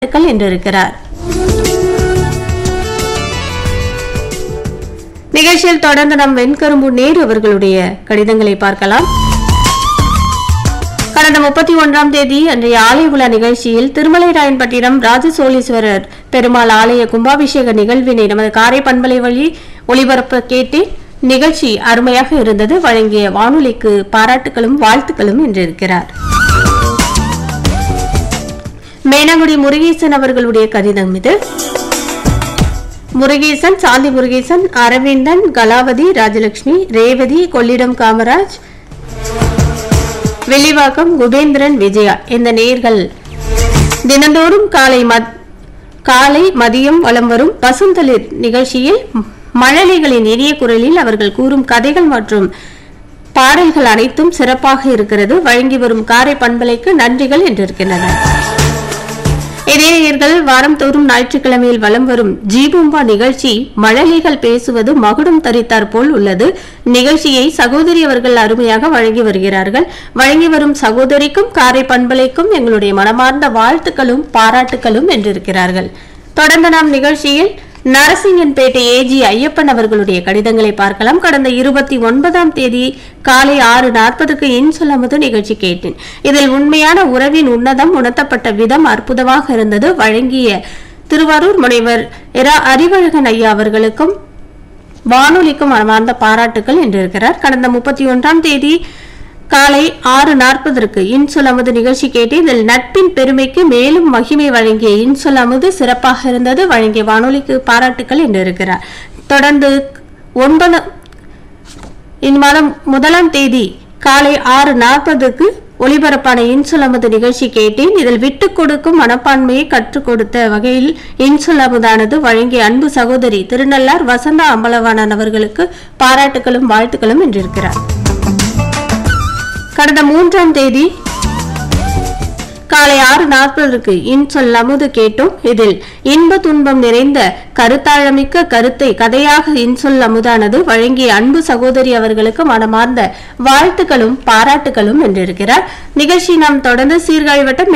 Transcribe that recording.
வாழ்த்துக்கள் என்றிருக்கிறார் நிகழ்ச்சியில் தொடர்ந்து நம் வெண்கரும்பு நேரு அவர்களுடைய கடிதங்களை பார்க்கலாம் கடந்த முப்பத்தி ஒன்றாம் தேதி அன்றைய ஆலய விழா நிகழ்ச்சியில் திருமலைராயன்பட்டினம் ராஜசோழீஸ்வரர் பெருமாள் ஆலய கும்பாபிஷேக நிகழ்வினை நமது காரை பண்பலை வழி ஒளிபரப்ப கேட்டு நிகழ்ச்சி அருமையாக இருந்தது வழங்கிய வானொலிக்கு பாராட்டுகளும் வாழ்த்துக்களும் என்றிருக்கிறார் மேனகுடி முருகேசன் அவர்களுடைய கடிதம் இது முருகேசன் சாந்தி முருகேசன் அரவிந்தன் கலாவதி ராஜலட்சுமி ரேவதி கொள்ளிடம் காமராஜ் வெள்ளிவாக்கம் குபேந்திரன் விஜயா இந்த நேர்கள் தினந்தோறும் காலை மத்- காலை மதியம் வலம் வரும் பசுந்தளிர் நிகழ்ச்சியில் மழலைகளின் இனிய குரலில் அவர்கள் கூறும் கதைகள் மற்றும் பாடல்கள் அனைத்தும் சிறப்பாக இருக்கிறது வழங்கி வரும் காரை பண்பலைக்கு நன்றிகள் என்றிருக்கின்றன இதே நேயர்கள் வாரந்தோறும் ஞாயிற்றுக்கிழமையில் வலம் வரும் ஜீபூம்பா நிகழ்ச்சி மழலைகள் பேசுவது மகுடம் தரித்தார் போல் உள்ளது நிகழ்ச்சியை சகோதரி அவர்கள் அருமையாக வழங்கி வருகிறார்கள் வழங்கி வரும் சகோதரிக்கும் காரை பண்பலைக்கும் எங்களுடைய மனமார்ந்த வாழ்த்துக்களும் பாராட்டுகளும் என்றிருக்கிறார்கள் தொடர்ந்து நாம் நிகழ்ச்சியில் நரசிங்கன்பேட்டை ஏஜி ஐயப்பன் அவர்களுடைய கடிதங்களை பார்க்கலாம் கடந்த இருபத்தி ஒன்பதாம் தேதி காலை ஆறு நாற்பதுக்கு இன்சொல்லமுது நிகழ்ச்சி கேட்டேன் இதில் உண்மையான உறவின் உன்னதம் உணர்த்தப்பட்ட விதம் அற்புதமாக இருந்தது வழங்கிய திருவாரூர் முனைவர் இரா அறிவழகன் ஐயா அவர்களுக்கும் வானொலிக்கும் மனமார்ந்த பாராட்டுகள் என்றிருக்கிறார் கடந்த முப்பத்தி ஒன்றாம் தேதி காலை ஆறு நாற்பதற்கு இன்சொல் அமுது நிகழ்ச்சி கேட்டு இதில் நட்பின் பெருமைக்கு மேலும் மகிமை வழங்கிய இன்சொல் அமுது சிறப்பாக இருந்தது வழங்கிய வானொலிக்கு பாராட்டுகள் என்றிருக்கிறார் தொடர்ந்து ஒன்பது இந்த மாதம் முதலாம் தேதி காலை ஆறு நாற்பதுக்கு ஒளிபரப்பான இன்சொல் அமுது நிகழ்ச்சி கேட்டேன் இதில் விட்டுக் கொடுக்கும் மனப்பான்மையை கற்றுக் கொடுத்த வகையில் இன்சொல் அமுதானது வழங்கிய அன்பு சகோதரி திருநள்ளார் வசந்தா அம்பலவாணன் அவர்களுக்கு பாராட்டுகளும் வாழ்த்துக்களும் என்றிருக்கிறார் கடந்த மூன்றாம் தேதி காலை ஆறு நாற்பதற்கு இன்சொல் அமுது கேட்டோம் இதில் இன்ப துன்பம் நிறைந்த கருத்தாழமிக்க கருத்தை கதையாக இன்சொல் அமுதானது வழங்கிய அன்பு சகோதரி அவர்களுக்கு மனமார்ந்த வாழ்த்துக்களும் பாராட்டுகளும் என்றிருக்கிறார் நிகழ்ச்சி நாம் தொடர்ந்து சீர்காழி வட்டம்